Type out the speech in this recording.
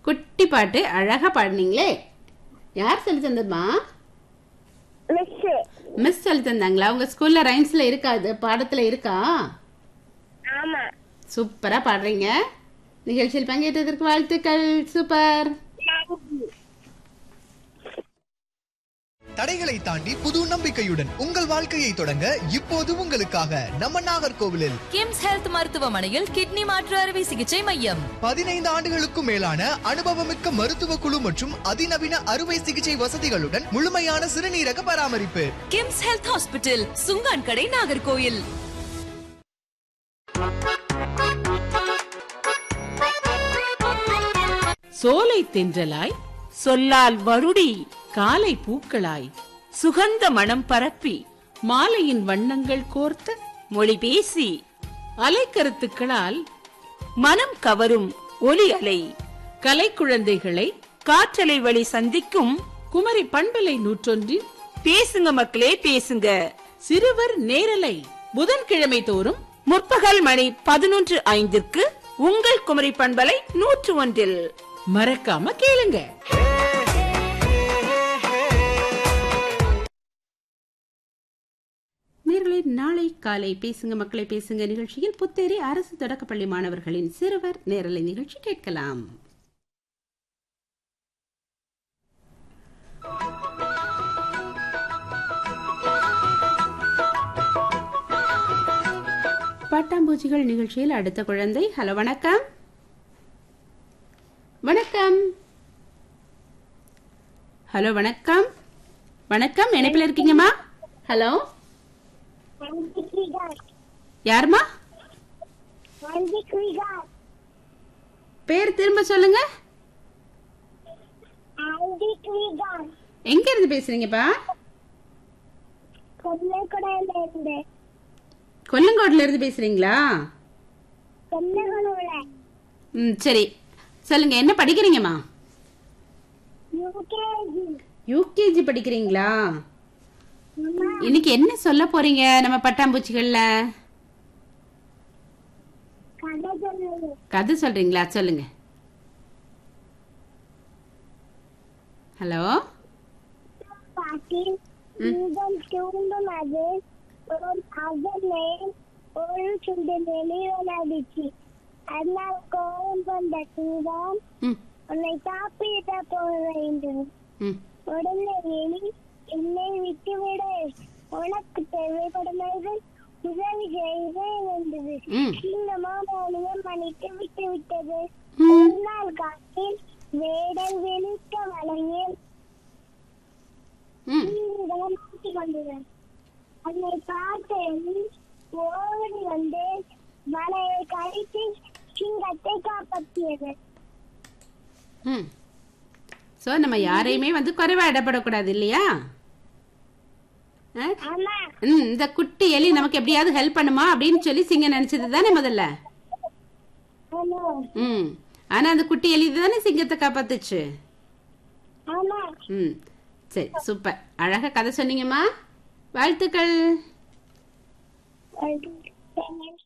குட்டி பாட்டு அழகா பாடுனீங்களே யார் சொல்லி தந்ததுமா மிஸ் மிஸ் சொல்லி தந்தாங்களா உங்க ஸ்கூல்ல ரைம்ஸ்ல இருக்கா இது பாடத்துல இருக்கா ஆமா சூப்பரா பாடுறீங்க நிகழ்ச்சியில் பங்கேற்றதற்கு வாழ்த்துக்கள் சூப்பர் தடைகளை தாண்டி புது நம்பிக்கையுடன் உங்கள் வாழ்க்கையை தொடங்க இப்போது உங்களுக்காக நம்ம நாகர்கோவிலில் கிம்ஸ் ஹெல்த் மருத்துவமனையில் கிட்னி மாற்று அறுவை சிகிச்சை மையம் பதினைந்து ஆண்டுகளுக்கும் மேலான அனுபவமிக்க மருத்துவ குழு மற்றும் அதிநவீன அறுவை சிகிச்சை வசதிகளுடன் முழுமையான சிறுநீரக பராமரிப்பு கிம்ஸ் ஹெல்த் ஹாஸ்பிட்டல் சுங்கான் கடை நாகர்கோயில் சோலை தென்றலாய் சொல்லால் வருடி காலை பூக்களாய் சுகந்த மனம் பரப்பி மாலையின் வண்ணங்கள் கோர்த்த மொழி பேசி அலைக்கருத்துக்களால் மனம் கவரும் ஒலி அலை கலைக்குழந்தைகளை காற்றலை வழி சந்திக்கும் குமரி பண்பலை நூற்றொன்றின் பேசுங்க மக்களே பேசுங்க சிறுவர் நேரலை புதன்கிழமை தோறும் முற்பகல் மணி பதினொன்று ஐந்திற்கு உங்கள் குமரி பண்பலை நூற்று ஒன்றில் மறக்காம கேளுங்க நேர்களை நாளை காலை பேசுங்க மக்களை பேசுங்க நிகழ்ச்சியில் புத்தேரி அரசு தொடக்கப்பள்ளி மாணவர்களின் சிறுவர் நேரலை நிகழ்ச்சி கேட்கலாம் பட்டாம்பூச்சிகள் நிகழ்ச்சியில் அடுத்த குழந்தை ஹலோ வணக்கம் வணக்கம் ஹலோ வணக்கம் வணக்கம் இணைப்பில் இருக்கீங்கம்மா ஹலோ யாருமா பேர் திரும்ப சொல்லுங்க எங்க இருந்து பேசுறீங்கப்பா கொல்லங்கோட்ல இருந்து பேசுறீங்களா ம் சரி சொல்லுங்க என்ன படிக்கிறீங்கம்மா யூகேஜி படிக்கிறீங்களா இன்னைக்கு என்ன சொல்ல போறீங்க நம்ம பட்டாம்பூச்சிகள்ல கதை சொல்றீங்களா சொல்லுங்க ஹலோ பாட்டில் நீங்கள் தூண்டும் அது ஒரு அகலே ஒரு சுண்டு வெளிவனாடிச்சு அதனால் கோபம் வந்த சூதான் ம் உன்னை சாப்பிட போக வேண்டும் ம் உடனே எலி என்னை விட்டுவிடு உனக்கு தேவைப்படுவது உதவி செய்ய வேண்டது ம் இந்த மாமாவியம் மன்னித்து விட்டு விட்டது ம். ஒரு நாள் காட்டில் வேடல் வெளித்த வலையில் ம் மாட்டி கொண்டது அதை பார்த்த எலி ஓடி வந்து வலையை கழித்து சிங்கத்தை காப்பாற்றியது ம் ஸோ நம்ம யாரையுமே வந்து குறைவா இடப்படக்கூடாது இல்லையா ஆ? ஆமா ம் இந்த குட்டி எலி நமக்கு எப்படியாவது ஹெல்ப் பண்ணுமா அப்படின்னு சொல்லி சிங்கம் நினைச்சது தானே முதல்ல ஆமா ம் ஆனா அந்த குட்டி எலி தானே சிங்கத்தை காப்பாத்துச்சு ஆமா ம் சரி சூப்பர் அழகா கதை சொன்னீங்கம்மா வாழ்த்துக்கள் ஒரு